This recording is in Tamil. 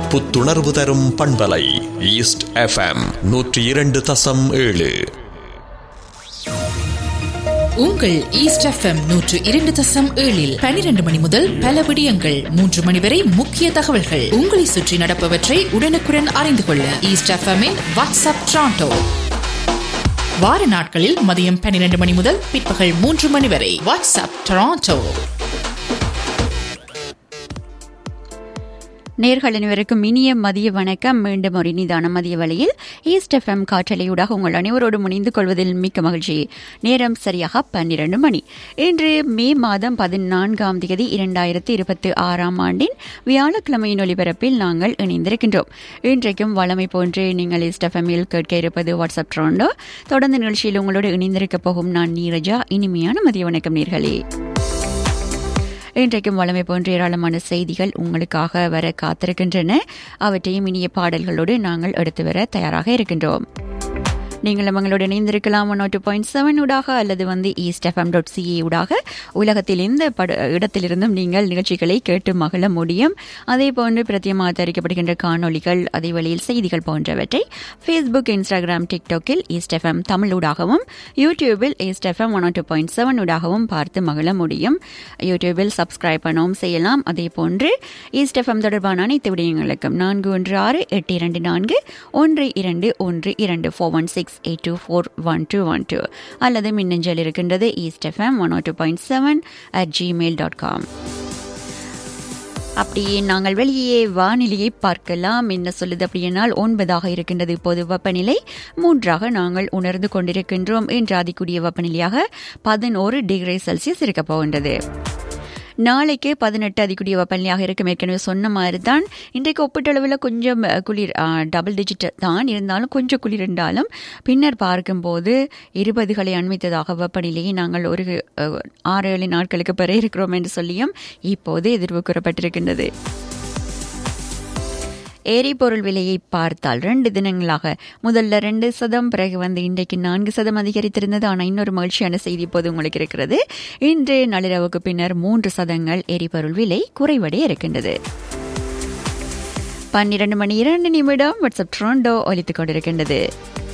புத்துணர்வு தரும் பண்பலை ஈஸ்ட் எஃப்எம் நூற்றி இரண்டு தசம் ஏழு உங்கள் ஈஸ்ட் எஃப்எம் நூற்று இரண்டு தசம் ஏழில் பனிரெண்டு மணி முதல் பல விடயங்கள் மூன்று மணி வரை முக்கிய தகவல்கள் உங்களை சுற்றி நடப்பவற்றை உடனுக்குடன் அறிந்து கொள்ள ஈஸ்ட் எஃப்எம்மின் வாட்ஸ்அப் ட்ராண்டோ வார நாட்களில் மதியம் பன்னிரண்டு மணி முதல் பிற்பகல் மூன்று மணி வரை வாட்ஸ்அப் டொராண்டோ நேர்கள் அனைவருக்கும் இனிய மதிய வணக்கம் மீண்டும் ஒரு நிதான மதிய வழியில் ஈஸ்ட் எஃப்எம் காற்றலையூடாக உங்கள் அனைவரோடு முனைந்து கொள்வதில் மிக்க மகிழ்ச்சி நேரம் சரியாக பன்னிரண்டு மணி இன்று மே மாதம் பதினான்காம் தேதி இரண்டாயிரத்தி இருபத்தி ஆறாம் ஆண்டின் வியாழக்கிழமையின் ஒலிபரப்பில் நாங்கள் இணைந்திருக்கின்றோம் இன்றைக்கும் வளமை போன்று நீங்கள் ஈஸ்ட் எஃப்எம்மில் கேட்க இருப்பது வாட்ஸ்அப் ட்ரோண்டோ தொடர்ந்து நிகழ்ச்சியில் உங்களோடு இணைந்திருக்க போகும் நான் நீரஜா இனிமையான மதிய வணக்கம் நேர்களே இன்றைக்கும் வளமை போன்ற ஏராளமான செய்திகள் உங்களுக்காக வர காத்திருக்கின்றன அவற்றையும் இனிய பாடல்களோடு நாங்கள் எடுத்து வர தயாராக இருக்கின்றோம் நீங்களும் எங்களோடு இணைந்திருக்கலாம் ஒன் டூ பாயிண்ட் செவன் ஊடாக அல்லது வந்து ஈஸ்ட் எஃப்எம் டாட் சிஏ ஊடாக உலகத்தில் எந்த பட இடத்திலிருந்தும் நீங்கள் நிகழ்ச்சிகளை கேட்டு மகிழ முடியும் அதே போன்று பிரத்தியமாக தயாரிக்கப்படுகின்ற காணொலிகள் அதே வழியில் செய்திகள் போன்றவற்றை ஃபேஸ்புக் இன்ஸ்டாகிராம் டிக்டாக்கில் ஈஸ்ட் எஃப்எம் தமிழ் ஊடாகவும் யூடியூபில் east FM one two point seven ஊடாகவும் பார்த்து மகிழ முடியும் யூடியூபில் சப்ஸ்கிரைப் பண்ணவும் செய்யலாம் அதே போன்று ஈஸ்ட் எஃப்எம் தொடர்பான அனைத்து விடயங்களுக்கும் நான்கு ஒன்று ஆறு எட்டு இரண்டு நான்கு ஒன்று இரண்டு ஒன்று இரண்டு four one six eight two four one two one two அல்லது மின்னஞ்சல் இருக்கின்றது east FM one two point seven at Gmail dot com அப்படியே நாங்கள் வெளியே வானிலையை பார்க்கலாம் என்ன சொல்லுது அப்படியானால் ஒன்பதாக இருக்கின்றது இப்போது வெப்பநிலை மூன்றாக நாங்கள் உணர்ந்து கொண்டிருக்கின்றோம் என்று அதிகூடிய வெப்பநிலையாக பதினோரு டிகிரி செல்சியஸ் இருக்க போகின்றது நாளைக்கு பதினெட்டு அதிகூடிய வெப்பநிலையாக இருக்கும் ஏற்கனவே சொன்ன மாதிரி தான் இன்றைக்கு ஒப்பீட்டளவில் கொஞ்சம் குளிர் டபுள் டிஜிட் தான் இருந்தாலும் கொஞ்சம் குளிர் இருந்தாலும் பின்னர் பார்க்கும்போது இருபதுகளை அண்மித்ததாக வெப்பநிலையை நாங்கள் ஒரு ஆறு ஏழு நாட்களுக்கு பெற இருக்கிறோம் என்று சொல்லியும் இப்போது எதிர்வு கூறப்பட்டிருக்கின்றது எரிபொருள் விலையை பார்த்தால் ரெண்டு தினங்களாக முதல்ல ரெண்டு சதம் பிறகு வந்து இன்றைக்கு நான்கு சதம் அதிகரித்திருந்தது ஆனால் இன்னொரு மகிழ்ச்சியான செய்தி இப்போது உங்களுக்கு இருக்கிறது இன்று நள்ளிரவுக்கு பின்னர் மூன்று சதங்கள் எரிபொருள் விலை குறைவடைய இருக்கின்றது பன்னிரண்டு மணி இரண்டு நிமிடம் வாட்ஸ்அப் ட்ரோண்டோ ஒலித்துக் கொண்டிருக்கின்றது